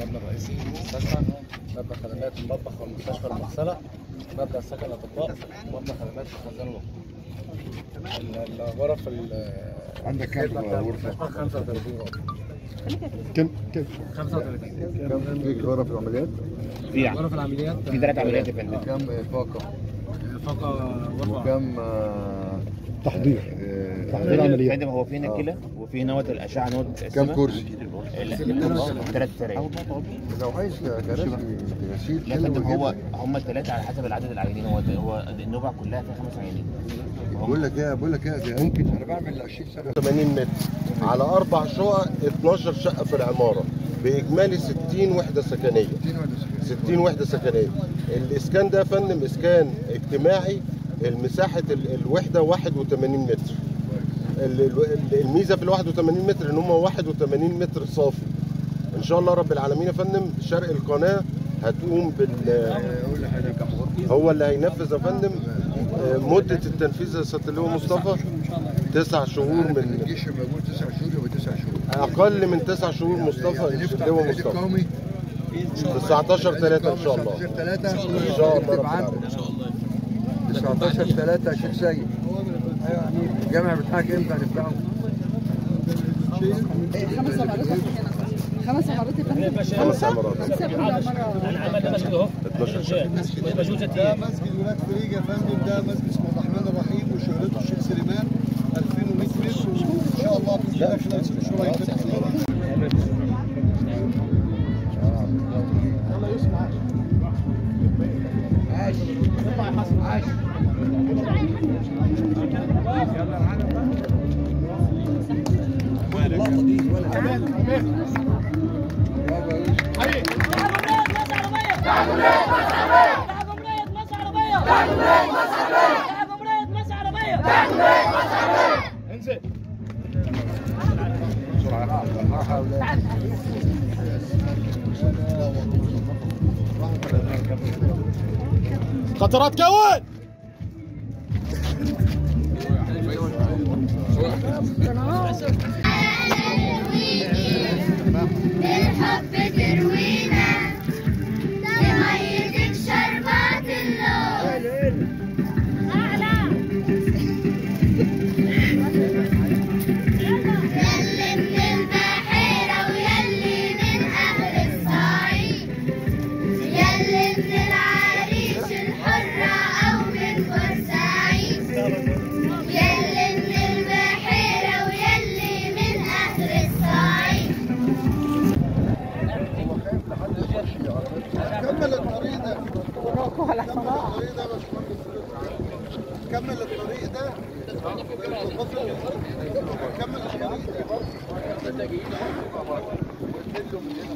المبنى الرئيسي المستشفى مبنى خدمات المطبخ والمستشفى المغسله مبنى سكن الاطباء مبنى خدمات الخزان الوقفي ال- الغرف ال- عندك كام الخدمة بتاع غرفة؟ المستشفى 35 غرفه كم كم 35 كم في غرف العمليات؟ في غرف العمليات في ثلاث عمليات يا فندم كم إفاقة؟ فوق غرفه وكم آه، تحضير آه، تحضير يا عمليات. فندم هو في هنا كلى وفي نوة الاشعه نوة كم كرسي؟ ثلاث سراير لو عايز كراسي غسيل لا يا فندم هو هم الثلاثه على حسب العدد العيانين هو هو النوبه كلها فيها خمس عيانين بقول لك ايه بقول لك ايه ده ممكن انا بعمل 20 سنه 80 متر على اربع شقق 12 شقه في العماره باجمالي 60 وحده سكنيه 60 ولا 60 60 وحده سكنيه الاسكان ده يا فندم اسكان اجتماعي المساحه ال- الوحده 81 متر ال- ال- الميزه في ال 81 متر ان هم 81 متر صافي ان شاء الله رب العالمين يا فندم شرق القناه هتقوم بال اقول لحضرتك كم غرفه؟ هو اللي هينفذ يا فندم آه، مده التنفيذ يا سياده اللواء مصطفى تسع شهور من الجيش موجود 9 شهور يبقى 9 شهور اقل من تسع شهور مصطفى نفتح اللواء النادي مصطفى القومي 19 3 ان شاء الله 19 3 ان شاء الله رب العالمين 19 3 شيخ سيد الجامع بتاعك امتى هنفتحه؟ خمس مرات خمس مرات يا فندم خمس عمارات خمسة كل عمارة 12 شهر ده مسجد ولاد فريج يا فندم ده مسجد اسمه الرحمن الرحيم وشهرته الشيخ سليمان 2100 متر وان شاء الله باذن الله خلال ست شهور هيتفتح قطرات كون بالحب تروينا بميتك شربات اللون أعلى يلي من البحيرة ويلي من أهل الصعيد يلي من العريش الحرة أو من بورسعيد يلي من البحيرة ويلي من أهل الصعيد كمل الطريق ده كمل الطريق ده يا باشمهندس كمل الطريق ده كمل الطريق ده